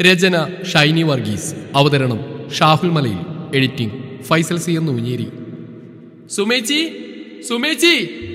രചന ഷൈനി വർഗീസ് അവതരണം ഷാഹുൽ മലയിൽ editing Faisal C എന്ന് ഊഞ്ഞേരി സുമേച്ചി സുമേച്ചി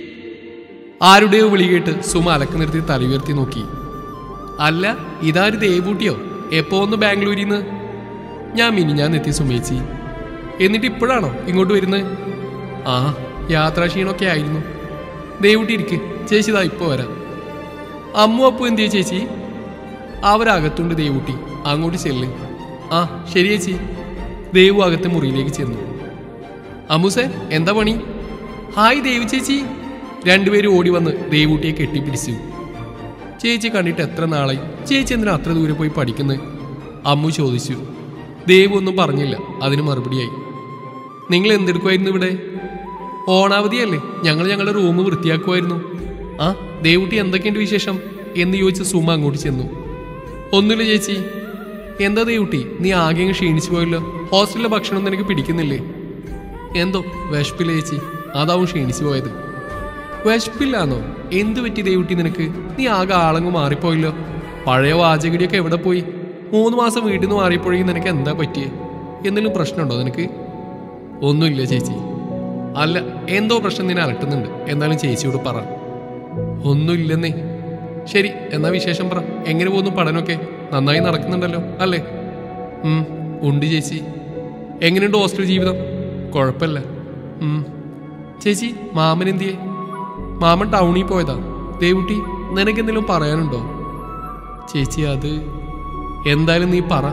ആരുടെയോ വിളി കേട്ട് സുമ അലക്ക് നിർത്തി തല ഉയർത്തി നോക്കി അല്ല ഇതാര് ദേവൂട്ടിയോ എപ്പോ ഒന്ന് ബാംഗ്ലൂരിന്ന് ഞാൻ മിനിഞ്ഞാന്നെത്തി സുമേച്ചി എന്നിട്ട് ഇപ്പോഴാണോ ഇങ്ങോട്ട് വരുന്നത് ആ യാത്രാക്ഷീണമൊക്കെ ആയിരുന്നു ദേവൂട്ടി ഇരിക്ക് ചേച്ചി ഇതാ ഇപ്പോൾ വരാം അമ്മു അപ്പു എന്തിയാ ചേച്ചി അവരകത്തുണ്ട് ദേവൂട്ടി അങ്ങോട്ട് ചെല്ല് ആ ശരി ചേച്ചി ദേവു അകത്തെ മുറിയിലേക്ക് ചെന്നു അമ്മുസേ എന്താ പണി ഹായ് ദേവി ചേച്ചി രണ്ടുപേരും ഓടി വന്ന് ദേവൂട്ടിയെ കെട്ടിപ്പിടിച്ചു ചേച്ചി കണ്ടിട്ട് എത്ര നാളായി ചേച്ചി എന്തിനാ അത്ര ദൂരെ പോയി പഠിക്കുന്നത് അമ്മു ചോദിച്ചു ദേവു ഒന്നും പറഞ്ഞില്ല അതിന് മറുപടിയായി നിങ്ങൾ എന്തെടുക്കുമായിരുന്നു ഇവിടെ ഓണാവധിയല്ലേ ഞങ്ങൾ ഞങ്ങളുടെ റൂം വൃത്തിയാക്കുമായിരുന്നു ആ ദേവുട്ടി എന്തൊക്കെയുണ്ട് വിശേഷം എന്ന് ചോദിച്ച് സുമ അങ്ങോട്ട് ചെന്നു ഒന്നുമില്ല ചേച്ചി എന്താ ദേവുട്ടി നീ ആകെ അങ്ങ് ക്ഷീണിച്ചു പോയല്ലോ ഹോസ്റ്റലിലെ ഭക്ഷണം നിനക്ക് പിടിക്കുന്നില്ലേ എന്തോ വിശപ്പില്ല ചേച്ചി അതാവും ക്ഷീണിച്ചു പോയത് വിശപ്പില്ലാന്നോ എന്തു പറ്റി ദേവുട്ടി നിനക്ക് നീ ആകെ ആളങ്ങ് മാറിപ്പോയല്ലോ പഴയ വാചകടിയൊക്കെ എവിടെ പോയി മൂന്ന് മാസം വീട്ടിൽ നിന്ന് മാറിയപ്പോഴേക്കും നിനക്ക് എന്താ പറ്റിയേ എന്തെങ്കിലും പ്രശ്നമുണ്ടോ നിനക്ക് ഒന്നുമില്ല ചേച്ചി അല്ല എന്തോ പ്രശ്നം നിന്നെ അലട്ടുന്നുണ്ട് എന്നാലും ചേച്ചിയോട് പറ ഒന്നുമില്ലെന്നേ ശരി എന്നാ വിശേഷം പറ എങ്ങനെ പോകുന്നു പഠനമൊക്കെ നന്നായി നടക്കുന്നുണ്ടല്ലോ അല്ലേ ഉം, ഉണ്ട് ചേച്ചി എങ്ങനെയുണ്ട് ഹോസ്റ്റൽ ജീവിതം കുഴപ്പമില്ല ഉം. ചേച്ചി മാമൻ എന്തിയെ മാമൻ ടൗണിൽ പോയതാ ദേവുട്ടി നിനക്ക് എന്തെങ്കിലും പറയാനുണ്ടോ ചേച്ചി അത് എന്തായാലും നീ പറ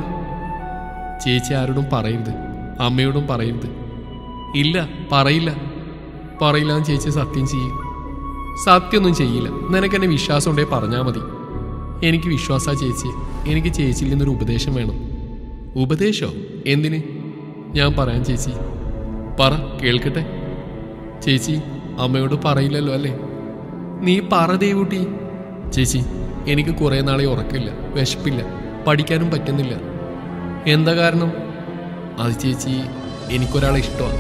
ചേച്ചി ആരോടും പറയരുത് അമ്മയോടും പറയരുത് ഇല്ല പറയില്ല പറയില്ല എന്ന് ചേച്ചി സത്യം ചെയ്യും സത്യമൊന്നും ചെയ്യില്ല നിനക്ക് എന്നെ വിശ്വാസം ഉണ്ടേ പറഞ്ഞാൽ മതി എനിക്ക് വിശ്വാസാ ചേച്ചി എനിക്ക് ചേച്ചിയിൽ നിന്നൊരു ഉപദേശം വേണം ഉപദേശോ എന്തിന് ഞാൻ പറയാം ചേച്ചി പറ കേൾക്കട്ടെ ചേച്ചി അമ്മയോട് പറയില്ലല്ലോ അല്ലേ നീ പറ ദേവൂട്ടി ചേച്ചി എനിക്ക് കുറേ നാളെ ഉറക്കില്ല വിശപ്പില്ല പഠിക്കാനും പറ്റുന്നില്ല എന്താ കാരണം അത് ചേച്ചി എനിക്കൊരാളെ ഇഷ്ടമാണ്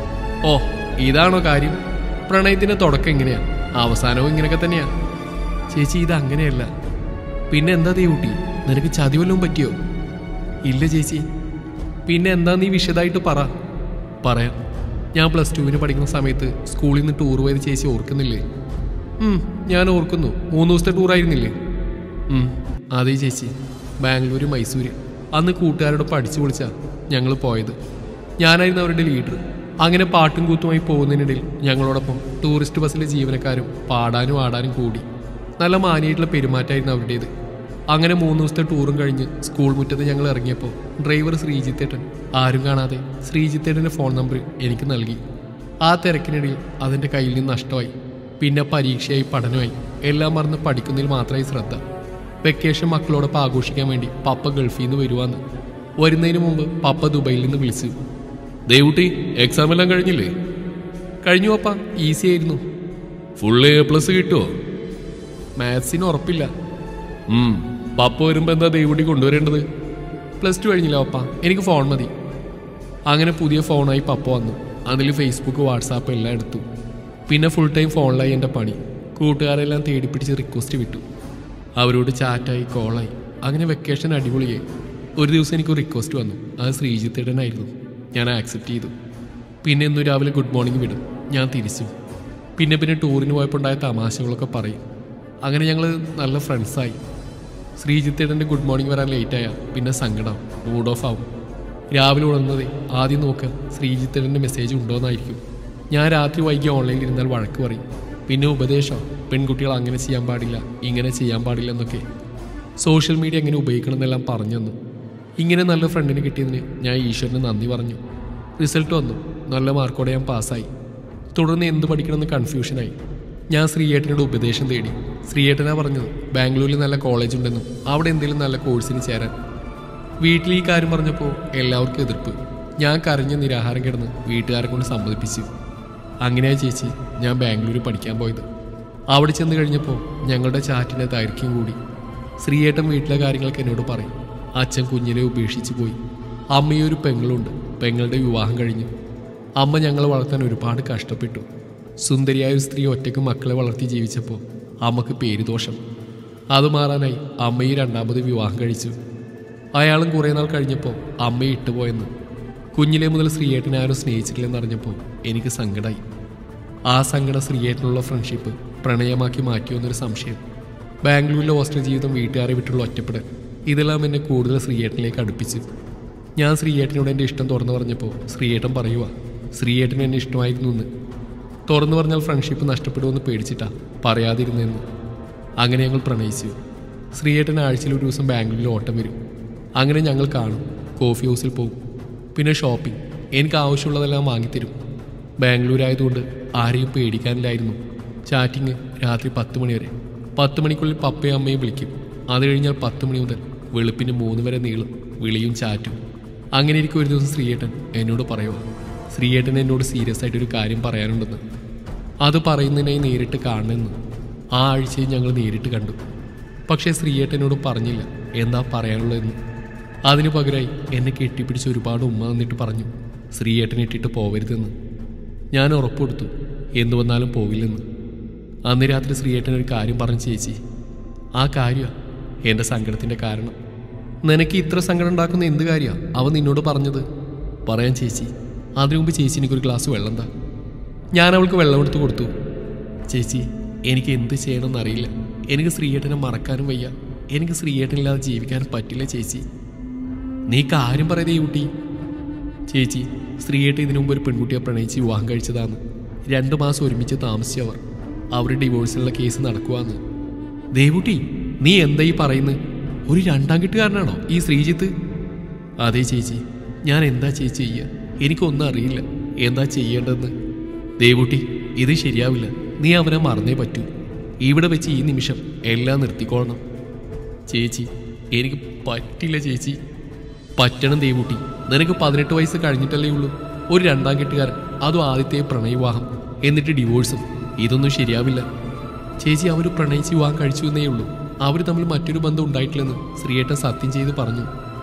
ഓ ഇതാണോ കാര്യം പ്രണയത്തിന്റെ തുടക്കം എങ്ങനെയാ അവസാനവും ഇങ്ങനെയൊക്കെ തന്നെയാ ചേച്ചി ഇത് അങ്ങനെയല്ല പിന്നെ എന്താ ദേവൂട്ടി നിനക്ക് ചതി വല്ലതും പറ്റിയോ ഇല്ല ചേച്ചി പിന്നെ എന്താ നീ വിശദമായിട്ട് പറ പറയാം ഞാൻ പ്ലസ് ടുവിന് പഠിക്കുന്ന സമയത്ത് സ്കൂളിൽ നിന്ന് ടൂർ പോയത് ചേച്ചി ഓർക്കുന്നില്ലേ ഉം, ഞാൻ ഓർക്കുന്നു മൂന്ന് ദിവസത്തെ ടൂറായിരുന്നില്ലേ ഉം, അതെ ചേച്ചി ബാംഗ്ലൂര് മൈസൂര് അന്ന് കൂട്ടുകാരോടൊപ്പം അടിച്ചു പൊളിച്ചാ ഞങ്ങൾ പോയത് ഞാനായിരുന്നു അവരുടെ ലീഡർ അങ്ങനെ പാട്ടും കൂത്തുമായി പോകുന്നതിനിടയിൽ ഞങ്ങളോടൊപ്പം ടൂറിസ്റ്റ് ബസ്സിലെ ജീവനക്കാരും പാടാനും ആടാനും കൂടി നല്ല മാനിയായിട്ടുള്ള പെരുമാറ്റമായിരുന്നു അവരുടേത് അങ്ങനെ മൂന്ന് ദിവസത്തെ ടൂറും കഴിഞ്ഞ് സ്കൂൾ മുറ്റത്ത് ഞങ്ങൾ ഇറങ്ങിയപ്പോൾ ഡ്രൈവർ ശ്രീജിത്തേട്ടൻ ആരും കാണാതെ ശ്രീജിത്തേട്ടൻ്റെ ഫോൺ നമ്പർ എനിക്ക് നൽകി ആ തിരക്കിനിടയിൽ അതിൻ്റെ കയ്യിൽ നിന്ന് നഷ്ടമായി പിന്നെ പരീക്ഷയായി പഠനമായി എല്ലാം മറന്ന് പഠിക്കുന്നതിൽ മാത്രമായി ശ്രദ്ധ വെക്കേഷൻ മക്കളോടൊപ്പം ആഘോഷിക്കാൻ വേണ്ടി പപ്പ ഗൾഫിൽ നിന്ന് വരുവാന്ന് വരുന്നതിന് മുമ്പ് പപ്പ ദുബൈയിൽ നിന്ന് വിളിച്ചു ദേവുട്ടി എക്സാം എല്ലാം കഴിഞ്ഞില്ലേ കഴിഞ്ഞു പപ്പ ഈസി ആയിരുന്നു ഫുൾ എ പ്ലസ് കിട്ടുമോ മാത്സിന് ഉറപ്പില്ല ഉം, പപ്പ വരുമ്പോ എന്താ ദേവുട്ടി കൊണ്ടുവരേണ്ടത് പ്ലസ് ടു കഴിഞ്ഞില്ല പപ്പ എനിക്ക് ഫോൺ മതി അങ്ങനെ പുതിയ ഫോണായി പപ്പ വന്നു അതിൽ ഫേസ്ബുക്ക് വാട്സാപ്പ് എല്ലാം എടുത്തു പിന്നെ ഫുൾ ടൈം ഫോണിലായി എൻ്റെ പണി കൂട്ടുകാരെല്ലാം തേടി പിടിച്ച് റിക്വസ്റ്റ് വിട്ടു അവരോട് ചാറ്റായി കോളായി അങ്ങനെ വെക്കേഷൻ അടിപൊളിയായി ഒരു ദിവസം എനിക്ക് റിക്വസ്റ്റ് വന്നു അത് ശ്രീജിത്തേടനായിരുന്നു ഞാൻ ആക്സെപ്റ്റ് ചെയ്തു പിന്നെ ഇന്നു രാവിലെ ഗുഡ് മോർണിംഗ് വിടും ഞാൻ തിരിച്ചു പിന്നെ പിന്നെ ടൂറിന് പോയപ്പോൾ ഉണ്ടായ തമാശകളൊക്കെ പറയും അങ്ങനെ ഞങ്ങൾ നല്ല ഫ്രണ്ട്സായി ശ്രീജിത്തേടൻ്റെ ഗുഡ് മോർണിംഗ് വരാൻ ലേറ്റായ പിന്നെ സങ്കടം മൂഡ് ഓഫ് ആവും രാവിലെ ഉണർന്നതേ ആദ്യം നോക്കുക ശ്രീജിത്തേടൻ്റെ മെസ്സേജ് ഉണ്ടോയെന്നായിരിക്കും ഞാൻ രാത്രി വൈകി ഓൺലൈനിൽ ഇരുന്നാൽ വഴക്ക് പറയും പിന്നെ ഉപദേശം പെൺകുട്ടികൾ അങ്ങനെ ചെയ്യാൻ പാടില്ല ഇങ്ങനെ ചെയ്യാൻ പാടില്ല എന്നൊക്കെ സോഷ്യൽ മീഡിയ എങ്ങനെ ഉപയോഗിക്കണം എന്നെല്ലാം പറഞ്ഞു തന്നു ഇങ്ങനെ നല്ല ഫ്രണ്ടിനെ കിട്ടിയതിന് ഞാൻ ഈശ്വരന് നന്ദി പറഞ്ഞു റിസൾട്ട് വന്നു നല്ല മാർക്കോടെ ഞാൻ പാസ്സായി തുടർന്ന് എന്ത് പഠിക്കണമെന്ന് കൺഫ്യൂഷനായി ഞാൻ ശ്രീയേട്ടനോട് ഉപദേശം തേടി ശ്രീയേട്ടനാ പറഞ്ഞത് ബാംഗ്ലൂരിൽ നല്ല കോളേജ് ഉണ്ടെന്നും അവിടെ എന്തെങ്കിലും നല്ല കോഴ്സിന് ചേരാൻ വീട്ടിൽ ഈ കാര്യം പറഞ്ഞപ്പോൾ എല്ലാവർക്കും എതിർപ്പ് ഞാൻ കരഞ്ഞ് നിരാഹാരം കിടന്ന് വീട്ടുകാരെ കൊണ്ട് സമ്മതിപ്പിച്ചു അങ്ങനെയാ ചേച്ചി ഞാൻ ബാംഗ്ലൂരിൽ പഠിക്കാൻ പോയത് അവിടെ ചെന്ന് കഴിഞ്ഞപ്പോൾ ഞങ്ങളുടെ ചാറ്റിൻ്റെ ദൈർഘ്യം കൂടി ശ്രീയേട്ടൻ വീട്ടിലെ കാര്യങ്ങളൊക്കെ എന്നോട് പറയും അച്ഛൻ കുഞ്ഞിനെ ഉപേക്ഷിച്ച് പോയി അമ്മയൊരു പെങ്ങളുണ്ട് പെങ്ങളുടെ വിവാഹം കഴിഞ്ഞു അമ്മ ഞങ്ങളെ വളർത്താൻ ഒരുപാട് കഷ്ടപ്പെട്ടു സുന്ദരിയായ ഒരു സ്ത്രീ ഒറ്റയ്ക്ക് മക്കളെ വളർത്തി ജീവിച്ചപ്പോൾ അമ്മക്ക് പേരുദോഷം അത് മാറാനായി അമ്മയെ രണ്ടാമത് വിവാഹം കഴിച്ചു അയാളും കുറേ നാൾ കഴിഞ്ഞപ്പോൾ അമ്മയെ ഇട്ടുപോയെന്ന് കുഞ്ഞിലെ മുതൽ ശ്രീയേട്ടനെ ആരും സ്നേഹിച്ചിട്ടില്ലെന്ന് അറിഞ്ഞപ്പോൾ എനിക്ക് സങ്കടമായി ആ സങ്കടം ശ്രീയേട്ടനുള്ള ഫ്രണ്ട്ഷിപ്പ് പ്രണയമാക്കി മാറ്റിയോന്നൊരു സംശയം ബാംഗ്ലൂരിലെ ഹോസ്റ്റൽ ജീവിതം വീട്ടുകാരെ വിട്ടുള്ള ഒറ്റപ്പെടൽ ഇതെല്ലാം എന്നെ കൂടുതൽ ശ്രീയേട്ടനിലേക്ക് അടുപ്പിച്ചു ഞാൻ ശ്രീയേട്ടനോട് എൻ്റെ ഇഷ്ടം തുറന്നു പറഞ്ഞപ്പോൾ ശ്രീയേട്ടൻ പറയുക ശ്രീയേട്ടന് എന്നെ ഇഷ്ടമായിരുന്നു എന്ന് തുറന്നു പറഞ്ഞാൽ ഫ്രണ്ട്ഷിപ്പ് നഷ്ടപ്പെടുമെന്ന് പേടിച്ചിട്ടാ പറയാതിരുന്നെന്ന് അങ്ങനെ ഞങ്ങൾ പ്രണയിച്ചു ശ്രീയേട്ടൻ ആഴ്ചയിൽ ഒരു ദിവസം ബാംഗ്ലൂരിൽ ഓട്ടം വരും അങ്ങനെ ഞങ്ങൾ കാണും കോഫി ഹൗസിൽ പോകും പിന്നെ ഷോപ്പിംഗ് എനിക്ക് ആവശ്യമുള്ളതെല്ലാം വാങ്ങിത്തരും ബാംഗ്ലൂർ ആയതുകൊണ്ട് ആരെയും പേടിക്കാനില്ലായിരുന്നു ചാറ്റിങ് രാത്രി പത്ത് മണി വരെ പത്ത് മണിക്കുള്ളിൽ പപ്പയും അമ്മയും വിളിക്കും അത് കഴിഞ്ഞാൽ പത്ത് മണി മുതൽ വെളുപ്പിന് മൂന്ന് വരെ നീളും വിളിയും ചാറ്റും അങ്ങനെ ഇരിക്കും ഒരു ദിവസം ശ്രീയേട്ടൻ എന്നോട് പറയുക ശ്രീയേട്ടൻ എന്നോട് സീരിയസ് ആയിട്ട് ഒരു കാര്യം പറയാനുണ്ടെന്ന് അത് പറയുന്നതിനായി നേരിട്ട് കാണണമെന്ന് ആ ആഴ്ചയിൽ ഞങ്ങൾ നേരിട്ട് കണ്ടു പക്ഷേ ശ്രീയേട്ടനോട് പറഞ്ഞില്ല എന്താ പറയാനുള്ളതെന്ന് അതിനു പകരമായി എന്നെ കെട്ടിപ്പിടിച്ച് ഒരുപാട് ഉമ്മ വന്നിട്ട് പറഞ്ഞു ശ്രീയേട്ടനെ ഇട്ടിട്ട് പോവരുതെന്ന് ഞാൻ ഉറപ്പെടുത്തു എന്തു വന്നാലും പോവില്ലെന്ന് അന്ന് രാത്രി ശ്രീയേട്ടൻ ഒരു കാര്യം പറഞ്ഞു ചേച്ചി ആ കാര്യമാണ് എൻ്റെ സങ്കടത്തിൻ്റെ കാരണം നിനക്ക് ഇത്ര സങ്കടം ഉണ്ടാക്കുന്ന എന്ത് കാര്യമാണ് അവൻ നിന്നോട് പറഞ്ഞത് പറയാൻ ചേച്ചി അതിനു മുമ്പ് ചേച്ചി എനിക്കൊരു ഗ്ലാസ് വെള്ളം താ ഞാൻ അവൾക്ക് വെള്ളം എടുത്ത് കൊടുത്തു ചേച്ചി എനിക്ക് എന്ത് ചെയ്യണമെന്ന് അറിയില്ല എനിക്ക് ശ്രീയേട്ടനെ മറക്കാനും വയ്യ എനിക്ക് ശ്രീയേട്ടനില്ലാതെ ജീവിക്കാനും പറ്റില്ല ചേച്ചി നീ കാര്യം പറയതേ കുട്ടി ചേച്ചി സ്ത്രീയായിട്ട് ഇതിനു മുമ്പ് ഒരു പെൺകുട്ടിയെ പ്രണയിച്ച് വിവാഹം കഴിച്ചതാണ് രണ്ടു മാസം ഒരുമിച്ച് താമസിച്ചവർ അവർ ഡിവോഴ്സിനുള്ള കേസ് നടക്കുവാന്ന് ദേവുട്ടി നീ എന്താ ഈ പറയുന്നത് ഒരു രണ്ടാം കെട്ടുകാരനാണോ ഈ ശ്രീജിത്ത് അതെ ചേച്ചി ഞാൻ എന്താ ചേച്ചി ചെയ്യുക എനിക്കൊന്നും അറിയില്ല എന്താ ചെയ്യേണ്ടതെന്ന് ദേവുട്ടി ഇത് ശരിയാവില്ല നീ അവനെ മറന്നേ പറ്റൂ ഇവിടെ വെച്ച് ഈ നിമിഷം എല്ലാം നിർത്തിക്കോളണം ചേച്ചി എനിക്ക് പറ്റില്ല ചേച്ചി പറ്റണം ദേവൂട്ടി നിനക്ക് പതിനെട്ട് വയസ്സ് കഴിഞ്ഞിട്ടല്ലേ ഉള്ളൂ ഒരു രണ്ടാം കെട്ടുകാരൻ അതും ആദ്യത്തെ പ്രണയവിവാഹം എന്നിട്ട് ഡിവോഴ്സും ഇതൊന്നും ശരിയാവില്ല ചേച്ചി അവർ പ്രണയിച്ച് വിവാഹം കഴിച്ചു എന്നേ ഉള്ളൂ അവർ തമ്മിൽ മറ്റൊരു ബന്ധം ഉണ്ടായിട്ടില്ലെന്ന് ശ്രീയേട്ടൻ സത്യം ചെയ്ത് പറഞ്ഞു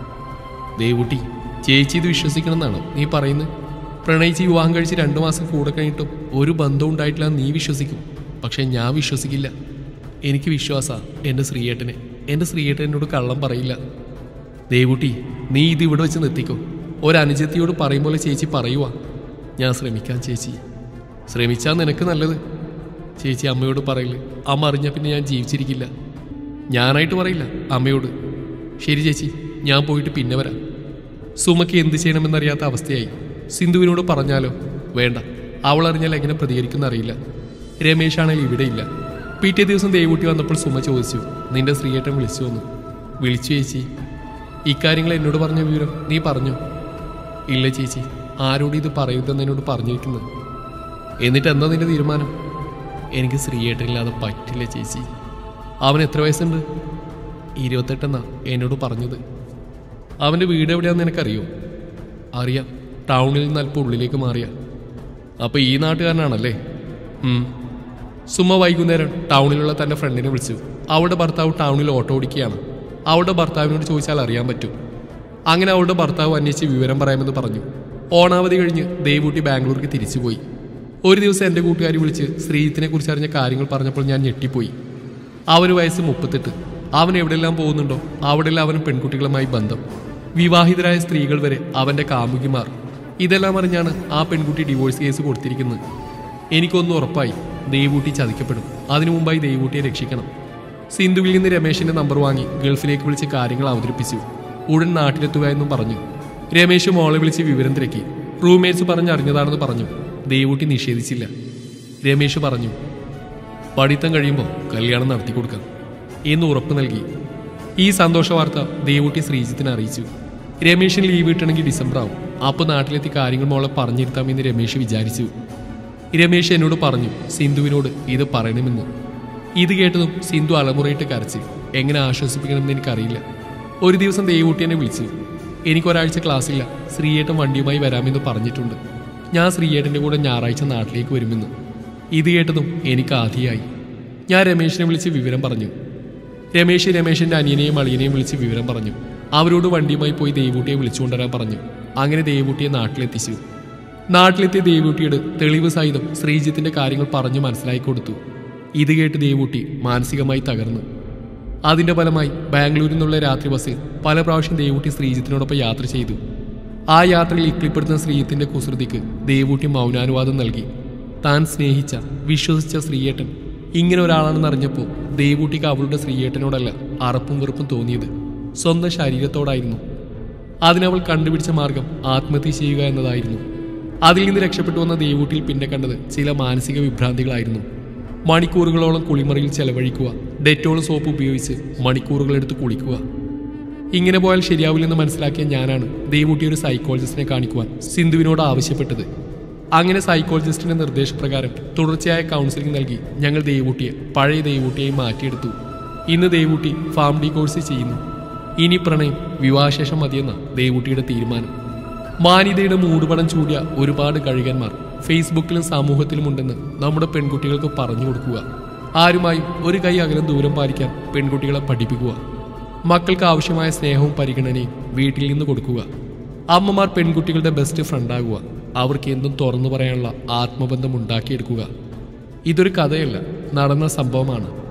ദേവൂട്ടി ചേച്ചി ഇത് വിശ്വസിക്കണം എന്നാണോ നീ പറയുന്നത് പ്രണയിച്ച് വിവാഹം കഴിച്ച് രണ്ടു മാസം കൂടെ കഴിഞ്ഞിട്ടും ഒരു ബന്ധവും ഉണ്ടായിട്ടില്ല എന്ന് നീ വിശ്വസിക്കും പക്ഷെ ഞാൻ വിശ്വസിക്കില്ല എനിക്ക് വിശ്വാസ എൻ്റെ ശ്രീയേട്ടനെ എൻ്റെ ശ്രീയേട്ടൻ എന്നോട് കള്ളം പറയില്ല ദേവുട്ടി നീ ഇത് ഇവിടെ വെച്ച് നിർത്തിക്കോ ഒരനുജത്തിയോട് പറയും പോലെ ചേച്ചി പറയുവാ ഞാൻ ശ്രമിക്കാം ചേച്ചി ശ്രമിച്ചാൽ നിനക്ക് നല്ലത് ചേച്ചി അമ്മയോട് പറയില്ല അമ്മ അറിഞ്ഞാൽ പിന്നെ ഞാൻ ജീവിച്ചിരിക്കില്ല ഞാനായിട്ട് പറയില്ല അമ്മയോട് ശരി ചേച്ചി ഞാൻ പോയിട്ട് പിന്നെ വരാം സുമയ്ക്ക് എന്ത് ചെയ്യണമെന്നറിയാത്ത അവസ്ഥയായി സിന്ധുവിനോട് പറഞ്ഞാലോ വേണ്ട അവൾ അറിഞ്ഞാൽ എങ്ങനെ പ്രതികരിക്കുന്ന അറിയില്ല രമേശാണെങ്കിൽ ഇവിടെ ഇല്ല പിറ്റേ ദിവസം ദേവൂട്ടി വന്നപ്പോൾ സുമ ചോദിച്ചു നിന്റെ ശ്രീയേട്ടൻ വിളിച്ചു വന്നു വിളിച്ചു ചേച്ചി ഇക്കാര്യങ്ങൾ എന്നോട് പറഞ്ഞ വിവരം നീ പറഞ്ഞോ ഇല്ല ചേച്ചി ആരോട് ഇത് പറയരുതെന്ന് എന്നോട് പറഞ്ഞിരിക്കുന്നത് എന്നിട്ട് എന്താ നിന്റെ തീരുമാനം എനിക്ക് ശ്രീയേട്ടനില്ലാതെ പറ്റില്ല ചേച്ചി അവൻ എത്ര വയസ്സുണ്ട് ഇരുപത്തെട്ടെന്നാ എന്നോട് പറഞ്ഞത് അവൻ്റെ വീട് എവിടെയാണെന്ന് നിനക്കറിയോ അറിയാം ടൗണിൽ നിന്ന് അല്പം ഉള്ളിലേക്ക് മാറിയ അപ്പോൾ ഈ നാട്ടുകാരനാണല്ലേ ഉം. സുമ വൈകുന്നേരം ടൗണിലുള്ള തൻ്റെ ഫ്രണ്ടിനെ വിളിച്ചു അവളുടെ ഭർത്താവ് ടൗണിൽ ഓട്ടോ ഓടിക്കുകയാണ് അവളുടെ ഭർത്താവിനോട് ചോദിച്ചാൽ അറിയാൻ പറ്റും അങ്ങനെ അവളുടെ ഭർത്താവ് അന്വേഷിച്ച് വിവരം പറയാമെന്ന് പറഞ്ഞു ഓണാവധി കഴിഞ്ഞ് ദേവൂട്ടി ബാംഗ്ലൂർക്ക് തിരിച്ചുപോയി ഒരു ദിവസം എൻ്റെ കൂട്ടുകാരി വിളിച്ച് ശ്രീജിത്തിനെ കുറിച്ച് അറിഞ്ഞ കാര്യങ്ങൾ പറഞ്ഞപ്പോൾ ഞാൻ ഞെട്ടിപ്പോയി അവന് വയസ്സ് മുപ്പത്തെട്ട് അവൻ എവിടെല്ലാം പോകുന്നുണ്ടോ അവിടെല്ലാം അവൻ പെൺകുട്ടികളുമായി ബന്ധം വിവാഹിതരായ സ്ത്രീകൾ വരെ അവൻ്റെ കാമുകിമാർ ഇതെല്ലാം അറിഞ്ഞാണ് ആ പെൺകുട്ടി ഡിവോഴ്സ് കേസ് കൊടുത്തിരിക്കുന്നത് എനിക്കൊന്നും ഉറപ്പായി ദേവൂട്ടി ചതിക്കപ്പെടും അതിനു മുമ്പായി ദേവൂട്ടിയെ രക്ഷിക്കണം സിന്ധുവിൽ നിന്ന് രമേശിന്റെ നമ്പർ വാങ്ങി ഗൾഫിലേക്ക് വിളിച്ച് കാര്യങ്ങൾ അവതരിപ്പിച്ചു ഉടൻ നാട്ടിലെത്തുക എന്നും പറഞ്ഞു രമേശ് മോളെ വിളിച്ച് വിവരം തിരക്കി റൂംമേറ്റ്സ് പറഞ്ഞ് അറിഞ്ഞതാണെന്ന് പറഞ്ഞു ദേവൂട്ടി നിഷേധിച്ചില്ല രമേശ് പറഞ്ഞു പഠിത്തം കഴിയുമ്പോൾ കല്യാണം നടത്തി കൊടുക്കാം എന്ന് ഉറപ്പ് നൽകി ഈ സന്തോഷ വാർത്ത ദേവൂട്ടി ശ്രീജിത്തിനെ അറിയിച്ചു രമേശിന് ലീവ് കിട്ടണമെങ്കിൽ ഡിസംബർ ആവും അപ്പോൾ നാട്ടിലെത്തി കാര്യങ്ങൾ മോളെ പറഞ്ഞിരുത്താമെന്ന് രമേശ് വിചാരിച്ചു രമേശ് എന്നോട് പറഞ്ഞു സിന്ധുവിനോട് ഇത് പറയണമെന്ന് ഇത് കേട്ടതും സിന്ധു അലമുറയിട്ട് കരച്ച് എങ്ങനെ ആശ്വസിപ്പിക്കണമെന്ന് എനിക്കറിയില്ല ഒരു ദിവസം ദേവൂട്ടി എന്നെ വിളിച്ചു എനിക്കൊരാഴ്ച ക്ലാസ്സില്ല ശ്രീയേട്ടൻ വണ്ടിയുമായി വരാമെന്ന് പറഞ്ഞിട്ടുണ്ട് ഞാൻ ശ്രീയേട്ടൻ്റെ കൂടെ ഞായറാഴ്ച നാട്ടിലേക്ക് വരുമെന്ന് ഇത് കേട്ടതും എനിക്ക് ആധിയായി ഞാൻ രമേശിനെ വിളിച്ച് വിവരം പറഞ്ഞു രമേശ് രമേശിന്റെ അനിയനെയും അളിയനെയും വിളിച്ച് വിവരം പറഞ്ഞു അവരോട് വണ്ടിയുമായി പോയി ദേവൂട്ടിയെ വിളിച്ചുകൊണ്ടുവരാൻ പറഞ്ഞു അങ്ങനെ ദേവൂട്ടിയെ നാട്ടിലെത്തിച്ചു നാട്ടിലെത്തിയ ദേവൂട്ടിയോട് തെളിവ് സഹിതം ശ്രീജിത്തിന്റെ കാര്യങ്ങൾ പറഞ്ഞു മനസ്സിലാക്കി കൊടുത്തു ഇത് കേട്ട് ദേവൂട്ടി മാനസികമായി തകർന്നു അതിന്റെ ഫലമായി ബാംഗ്ലൂരിൽ നിന്നുള്ള രാത്രി ബസ്സിൽ പല പ്രാവശ്യം ദേവൂട്ടി ശ്രീജിത്തിനോടൊപ്പം യാത്ര ചെയ്തു ആ യാത്രയിൽ ഇക്ലിപ്പെടുത്തുന്ന ശ്രീജിത്തിന്റെ കുസൃതിക്ക് ദേവൂട്ടി മൗനാനുവാദം നൽകി താൻ സ്നേഹിച്ച വിശ്വസിച്ച ശ്രീയേട്ടൻ ഇങ്ങനെ ഒരാളാണെന്ന് അറിഞ്ഞപ്പോൾ ദേവൂട്ടിക്ക് അവളുടെ ശ്രീയേട്ടനോടല്ല അറപ്പും വെറുപ്പും തോന്നിയത് സ്വന്തം ശരീരത്തോടായിരുന്നു അതിനവൾ കണ്ടുപിടിച്ച മാർഗം ആത്മഹത്യ ചെയ്യുക എന്നതായിരുന്നു അതിൽ നിന്ന് രക്ഷപ്പെട്ടു വന്ന ദേവൂട്ടിയിൽ പിന്നെ കണ്ടത് ചില മാനസിക വിഭ്രാന്തികളായിരുന്നു മണിക്കൂറുകളോളം കുളിമുറിയിൽ ചെലവഴിക്കുക ഡെറ്റോൾ സോപ്പ് ഉപയോഗിച്ച് മണിക്കൂറുകളെടുത്ത് കുളിക്കുക ഇങ്ങനെ പോയാൽ ശരിയാവില്ലെന്ന് മനസ്സിലാക്കിയ ഞാനാണ് ദേവൂട്ടി ഒരു സൈക്കോളജിസ്റ്റിനെ കാണിക്കുവാൻ സിന്ധുവിനോട് ആവശ്യപ്പെട്ടത് അങ്ങനെ സൈക്കോളജിസ്റ്റിന്റെ നിർദ്ദേശപ്രകാരം തുടർച്ചയായ കൗൺസിലിംഗ് നൽകി ഞങ്ങൾ ദേവൂട്ടിയെ പഴയ ദേവൂട്ടിയായി മാറ്റിയെടുത്തു ഇന്ന് ദേവൂട്ടി ഫാം ഡി കോഴ്സ് ചെയ്യുന്നു ഇനി പ്രണയം വിവാഹശേഷം മതിയെന്ന ദേവൂട്ടിയുടെ തീരുമാനം മാന്യതയുടെ മൂടുപടം ചൂടിയ ഒരുപാട് കഴുകന്മാർ ഫേസ്ബുക്കിലും സമൂഹത്തിലും ഉണ്ടെന്ന് നമ്മുടെ പെൺകുട്ടികൾക്ക് പറഞ്ഞു കൊടുക്കുക ആരുമായും ഒരു കൈ അകലം ദൂരം പാലിക്കാൻ പെൺകുട്ടികളെ പഠിപ്പിക്കുക മക്കൾക്ക് ആവശ്യമായ സ്നേഹവും പരിഗണനയും വീട്ടിൽ നിന്ന് കൊടുക്കുക അമ്മമാർ പെൺകുട്ടികളുടെ ബെസ്റ്റ് ഫ്രണ്ടാകുക അവർക്ക് എന്തും തുറന്നു പറയാനുള്ള ആത്മബന്ധം ഉണ്ടാക്കിയെടുക്കുക ഇതൊരു കഥയല്ല നടന്ന സംഭവമാണ്